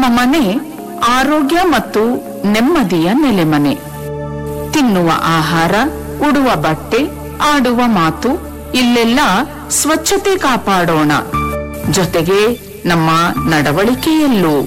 ಮನೆ ಆರೋಗ್ಯ ಮತ್ತು ನೆಮ್ಮದಿಯ ನೆಲೆಮನೆ ತಿನ್ನುವ ಆಹಾರ ಉಡುವ ಬಟ್ಟೆ ಆಡುವ ಮಾತು ಇಲ್ಲೆಲ್ಲ ಸ್ವಚ್ಛತೆ ಕಾಪಾಡೋಣ ಜೊತೆಗೆ ನಮ್ಮ ನಡವಳಿಕೆಯಲ್ಲೂ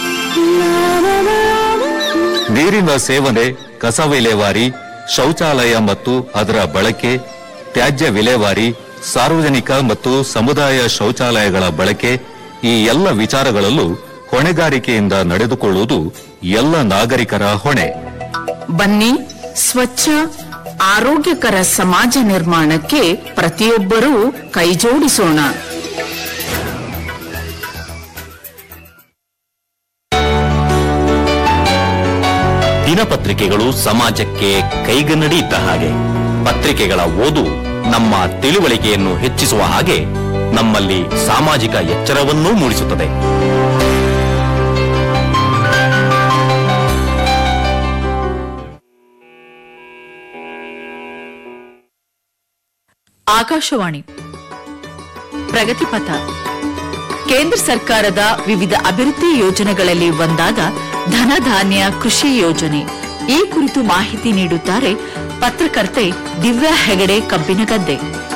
ನೀರಿನ ಸೇವನೆ ಕಸ ವಿಲೇವಾರಿ ಶೌಚಾಲಯ ಮತ್ತು ಅದರ ಬಳಕೆ ತ್ಯಾಜ್ಯ ವಿಲೇವಾರಿ ಸಾರ್ವಜನಿಕ ಮತ್ತು ಸಮುದಾಯ ಶೌಚಾಲಯಗಳ ಬಳಕೆ ಈ ಎಲ್ಲ ವಿಚಾರಗಳಲ್ಲೂ ಹೊಣೆಗಾರಿಕೆಯಿಂದ ನಡೆದುಕೊಳ್ಳುವುದು ಎಲ್ಲ ನಾಗರಿಕರ ಹೊಣೆ ಬನ್ನಿ ಸ್ವಚ್ಛ ಆರೋಗ್ಯಕರ ಸಮಾಜ ನಿರ್ಮಾಣಕ್ಕೆ ಪ್ರತಿಯೊಬ್ಬರೂ ಕೈಜೋಡಿಸೋಣ ದಿನಪತ್ರಿಕೆಗಳು ಸಮಾಜಕ್ಕೆ ಕೈಗನ್ನಡಿ ಇದ್ದ ಹಾಗೆ ಪತ್ರಿಕೆಗಳ ಓದು ನಮ್ಮ ತಿಳುವಳಿಕೆಯನ್ನು ಹೆಚ್ಚಿಸುವ ಹಾಗೆ ನಮ್ಮಲ್ಲಿ ಸಾಮಾಜಿಕ ಎಚ್ಚರವನ್ನೂ ಮೂಡಿಸುತ್ತದೆ ಆಕಾಶವಾಣಿ ಪ್ರಗತಿಪಥ ಕೇಂದ್ರ ಸರ್ಕಾರದ ವಿವಿಧ ಅಭಿವೃದ್ಧಿ ಯೋಜನೆಗಳಲ್ಲಿ ಒಂದಾದ ಧನಧಾನ್ಯ ಕೃಷಿ ಯೋಜನೆ ಈ ಕುರಿತು ಮಾಹಿತಿ ನೀಡುತ್ತಾರೆ ಪತ್ರಕರ್ತೆ ದಿವ್ಯಾ ಹೆಗಡೆ ಕಬ್ಬಿನಗದ್ದೆ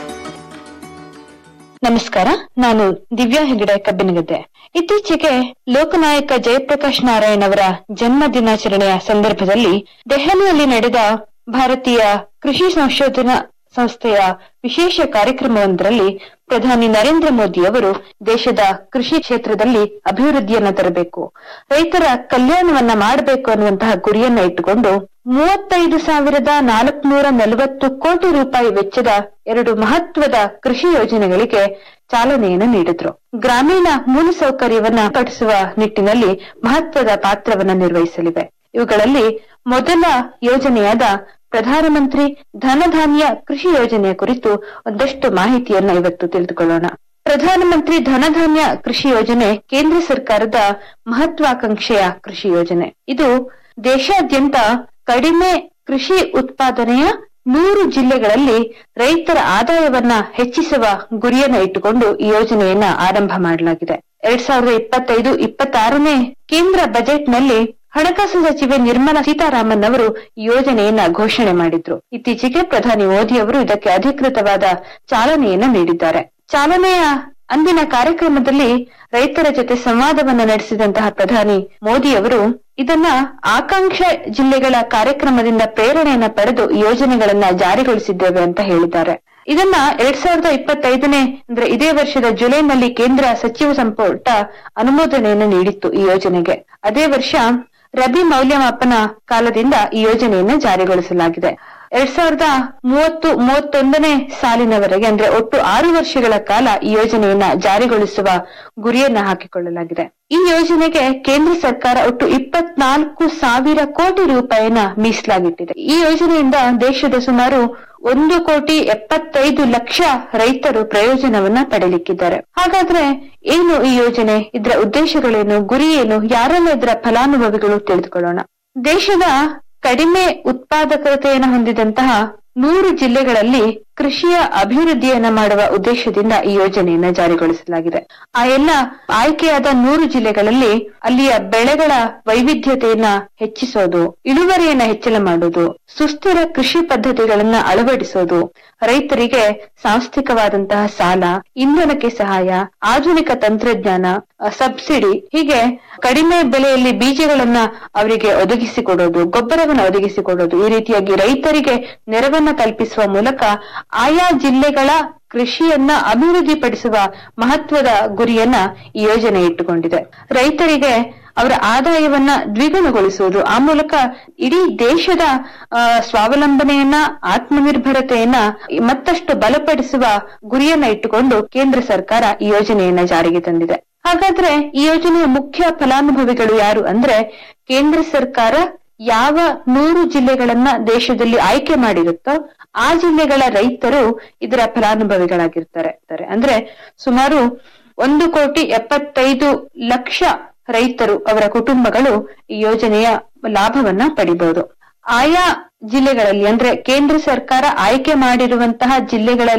ನಮಸ್ಕಾರ ನಾನು ದಿವ್ಯಾ ಹೆಗಡೆ ಕಬ್ಬಿನಗದ್ದೆ ಇತ್ತೀಚೆಗೆ ಲೋಕನಾಯಕ ಜಯಪ್ರಕಾಶ್ ನಾರಾಯಣ್ ಅವರ ಜನ್ಮ ದಿನಾಚರಣೆಯ ಸಂದರ್ಭದಲ್ಲಿ ದೆಹಲಿಯಲ್ಲಿ ನಡೆದ ಭಾರತೀಯ ಕೃಷಿ ಸಂಶೋಧನಾ ಸಂಸ್ಥೆಯ ವಿಶೇಷ ಕಾರ್ಯಕ್ರಮವೊಂದರಲ್ಲಿ ಪ್ರಧಾನಿ ನರೇಂದ್ರ ಮೋದಿ ಅವರು ದೇಶದ ಕೃಷಿ ಕ್ಷೇತ್ರದಲ್ಲಿ ಅಭಿವೃದ್ಧಿಯನ್ನ ತರಬೇಕು ರೈತರ ಕಲ್ಯಾಣವನ್ನ ಮಾಡಬೇಕು ಅನ್ನುವಂತಹ ಗುರಿಯನ್ನ ಇಟ್ಟುಕೊಂಡು ಮೂವತ್ತೈದು ಸಾವಿರದ ನಾಲ್ಕುನೂರ ನಲವತ್ತು ಕೋಟಿ ರೂಪಾಯಿ ವೆಚ್ಚದ ಎರಡು ಮಹತ್ವದ ಕೃಷಿ ಯೋಜನೆಗಳಿಗೆ ಚಾಲನೆಯನ್ನು ನೀಡಿದ್ರು ಗ್ರಾಮೀಣ ಮೂಲಸೌಕರ್ಯವನ್ನ ಪಡಿಸುವ ನಿಟ್ಟಿನಲ್ಲಿ ಮಹತ್ವದ ಪಾತ್ರವನ್ನ ನಿರ್ವಹಿಸಲಿವೆ ಇವುಗಳಲ್ಲಿ ಮೊದಲ ಯೋಜನೆಯಾದ ಪ್ರಧಾನಮಂತ್ರಿ ಧನಧಾನ್ಯ ಕೃಷಿ ಯೋಜನೆಯ ಕುರಿತು ಒಂದಷ್ಟು ಮಾಹಿತಿಯನ್ನ ಇವತ್ತು ತಿಳಿದುಕೊಳ್ಳೋಣ ಪ್ರಧಾನಮಂತ್ರಿ ಧನಧಾನ್ಯ ಕೃಷಿ ಯೋಜನೆ ಕೇಂದ್ರ ಸರ್ಕಾರದ ಮಹತ್ವಾಕಾಂಕ್ಷೆಯ ಕೃಷಿ ಯೋಜನೆ ಇದು ದೇಶಾದ್ಯಂತ ಕಡಿಮೆ ಕೃಷಿ ಉತ್ಪಾದನೆಯ ನೂರು ಜಿಲ್ಲೆಗಳಲ್ಲಿ ರೈತರ ಆದಾಯವನ್ನ ಹೆಚ್ಚಿಸುವ ಗುರಿಯನ್ನ ಇಟ್ಟುಕೊಂಡು ಈ ಯೋಜನೆಯನ್ನ ಆರಂಭ ಮಾಡಲಾಗಿದೆ ಎರಡ್ ಸಾವಿರದ ಇಪ್ಪತ್ತೈದು ಇಪ್ಪತ್ತಾರನೇ ಕೇಂದ್ರ ಬಜೆಟ್ನಲ್ಲಿ ಹಣಕಾಸು ಸಚಿವೆ ನಿರ್ಮಲಾ ಸೀತಾರಾಮನ್ ಅವರು ಈ ಯೋಜನೆಯನ್ನ ಘೋಷಣೆ ಮಾಡಿದ್ರು ಇತ್ತೀಚೆಗೆ ಪ್ರಧಾನಿ ಮೋದಿ ಅವರು ಇದಕ್ಕೆ ಅಧಿಕೃತವಾದ ಚಾಲನೆಯನ್ನ ನೀಡಿದ್ದಾರೆ ಚಾಲನೆಯ ಅಂದಿನ ಕಾರ್ಯಕ್ರಮದಲ್ಲಿ ರೈತರ ಜೊತೆ ಸಂವಾದವನ್ನ ನಡೆಸಿದಂತಹ ಪ್ರಧಾನಿ ಮೋದಿ ಅವರು ಇದನ್ನ ಆಕಾಂಕ್ಷ ಜಿಲ್ಲೆಗಳ ಕಾರ್ಯಕ್ರಮದಿಂದ ಪ್ರೇರಣೆಯನ್ನ ಪಡೆದು ಈ ಯೋಜನೆಗಳನ್ನ ಜಾರಿಗೊಳಿಸಿದ್ದೇವೆ ಅಂತ ಹೇಳಿದ್ದಾರೆ ಇದನ್ನ ಎರಡ್ ಸಾವಿರದ ಇಪ್ಪತ್ತೈದನೇ ಅಂದ್ರೆ ಇದೇ ವರ್ಷದ ಜುಲೈನಲ್ಲಿ ಕೇಂದ್ರ ಸಚಿವ ಸಂಪುಟ ಅನುಮೋದನೆಯನ್ನು ನೀಡಿತ್ತು ಈ ಯೋಜನೆಗೆ ಅದೇ ವರ್ಷ ರಬಿ ಮೌಲ್ಯಮಾಪನ ಕಾಲದಿಂದ ಈ ಯೋಜನೆಯನ್ನ ಜಾರಿಗೊಳಿಸಲಾಗಿದೆ ಎರಡ್ ಸಾವಿರದ ಮೂವತ್ತು ಮೂವತ್ತೊಂದನೇ ಸಾಲಿನವರೆಗೆ ಅಂದ್ರೆ ಒಟ್ಟು ಆರು ವರ್ಷಗಳ ಕಾಲ ಈ ಯೋಜನೆಯನ್ನ ಜಾರಿಗೊಳಿಸುವ ಗುರಿಯನ್ನ ಹಾಕಿಕೊಳ್ಳಲಾಗಿದೆ ಈ ಯೋಜನೆಗೆ ಕೇಂದ್ರ ಸರ್ಕಾರ ಒಟ್ಟು ಇಪ್ಪತ್ನಾಲ್ಕು ಸಾವಿರ ಕೋಟಿ ರೂಪಾಯಿನ ಮೀಸಲಾಗಿಟ್ಟಿದೆ ಈ ಯೋಜನೆಯಿಂದ ದೇಶದ ಸುಮಾರು ಒಂದು ಕೋಟಿ ಎಪ್ಪತ್ತೈದು ಲಕ್ಷ ರೈತರು ಪ್ರಯೋಜನವನ್ನ ಪಡೆಯಲಿಕ್ಕಿದ್ದಾರೆ ಹಾಗಾದ್ರೆ ಏನು ಈ ಯೋಜನೆ ಇದರ ಉದ್ದೇಶಗಳೇನು ಗುರಿ ಏನು ಯಾರೆಲ್ಲ ಇದರ ಫಲಾನುಭವಿಗಳು ತಿಳಿದುಕೊಳ್ಳೋಣ ದೇಶದ ಕಡಿಮೆ ಉತ್ಪಾದಕತೆಯನ್ನು ಹೊಂದಿದಂತಹ ನೂರು ಜಿಲ್ಲೆಗಳಲ್ಲಿ ಕೃಷಿಯ ಅಭಿವೃದ್ಧಿಯನ್ನ ಮಾಡುವ ಉದ್ದೇಶದಿಂದ ಈ ಯೋಜನೆಯನ್ನ ಜಾರಿಗೊಳಿಸಲಾಗಿದೆ ಆ ಎಲ್ಲ ಆಯ್ಕೆಯಾದ ನೂರು ಜಿಲ್ಲೆಗಳಲ್ಲಿ ಅಲ್ಲಿಯ ಬೆಳೆಗಳ ವೈವಿಧ್ಯತೆಯನ್ನ ಹೆಚ್ಚಿಸೋದು ಇಳುವರಿಯನ್ನ ಹೆಚ್ಚಳ ಮಾಡೋದು ಸುಸ್ಥಿರ ಕೃಷಿ ಪದ್ಧತಿಗಳನ್ನ ಅಳವಡಿಸೋದು ರೈತರಿಗೆ ಸಾಂಸ್ಥಿಕವಾದಂತಹ ಸಾಲ ಇಂಧನಕ್ಕೆ ಸಹಾಯ ಆಧುನಿಕ ತಂತ್ರಜ್ಞಾನ ಅ, ಸಬ್ಸಿಡಿ ಹೀಗೆ ಕಡಿಮೆ ಬೆಲೆಯಲ್ಲಿ ಬೀಜಗಳನ್ನ ಅವರಿಗೆ ಒದಗಿಸಿಕೊಡೋದು ಗೊಬ್ಬರವನ್ನ ಒದಗಿಸಿಕೊಡೋದು ಈ ರೀತಿಯಾಗಿ ರೈತರಿಗೆ ನೆರವನ್ನ ಕಲ್ಪಿಸುವ ಮೂಲಕ ಆಯಾ ಜಿಲ್ಲೆಗಳ ಕೃಷಿಯನ್ನ ಅಭಿವೃದ್ಧಿಪಡಿಸುವ ಮಹತ್ವದ ಗುರಿಯನ್ನ ಈ ಯೋಜನೆ ಇಟ್ಟುಕೊಂಡಿದೆ ರೈತರಿಗೆ ಅವರ ಆದಾಯವನ್ನ ದ್ವಿಗುಣಗೊಳಿಸುವುದು ಆ ಮೂಲಕ ಇಡೀ ದೇಶದ ಆ, ಸ್ವಾವಲಂಬನೆಯನ್ನ ಆತ್ಮನಿರ್ಭರತೆಯನ್ನ ಮತ್ತಷ್ಟು ಬಲಪಡಿಸುವ ಗುರಿಯನ್ನ ಇಟ್ಟುಕೊಂಡು ಕೇಂದ್ರ ಸರ್ಕಾರ ಈ ಯೋಜನೆಯನ್ನ ಜಾರಿಗೆ ತಂದಿದೆ ಹಾಗಾದ್ರೆ ಈ ಯೋಜನೆಯ ಮುಖ್ಯ ಫಲಾನುಭವಿಗಳು ಯಾರು ಅಂದ್ರೆ ಕೇಂದ್ರ ಸರ್ಕಾರ ಯಾವ ನೂರು ಜಿಲ್ಲೆಗಳನ್ನ ದೇಶದಲ್ಲಿ ಆಯ್ಕೆ ಮಾಡಿರುತ್ತೋ ಆ ಜಿಲ್ಲೆಗಳ ರೈತರು ಇದರ ಫಲಾನುಭವಿಗಳಾಗಿರ್ತಾರೆ ಇರ್ತಾರೆ. ಅಂದ್ರೆ ಸುಮಾರು ಒಂದು ಕೋಟಿ ಎಪ್ಪತ್ತೈದು ಲಕ್ಷ ರೈತರು ಅವರ ಕುಟುಂಬಗಳು ಈ ಯೋಜನೆಯ ಲಾಭವನ್ನ ಪಡಿಬಹುದು ಆಯಾ ಜಿಲ್ಲೆಗಳಲ್ಲಿ ಅಂದ್ರೆ ಕೇಂದ್ರ ಸರ್ಕಾರ ಆಯ್ಕೆ ಮಾಡಿರುವಂತಹ ಜಿಲ್ಲೆಗಳಲ್ಲಿ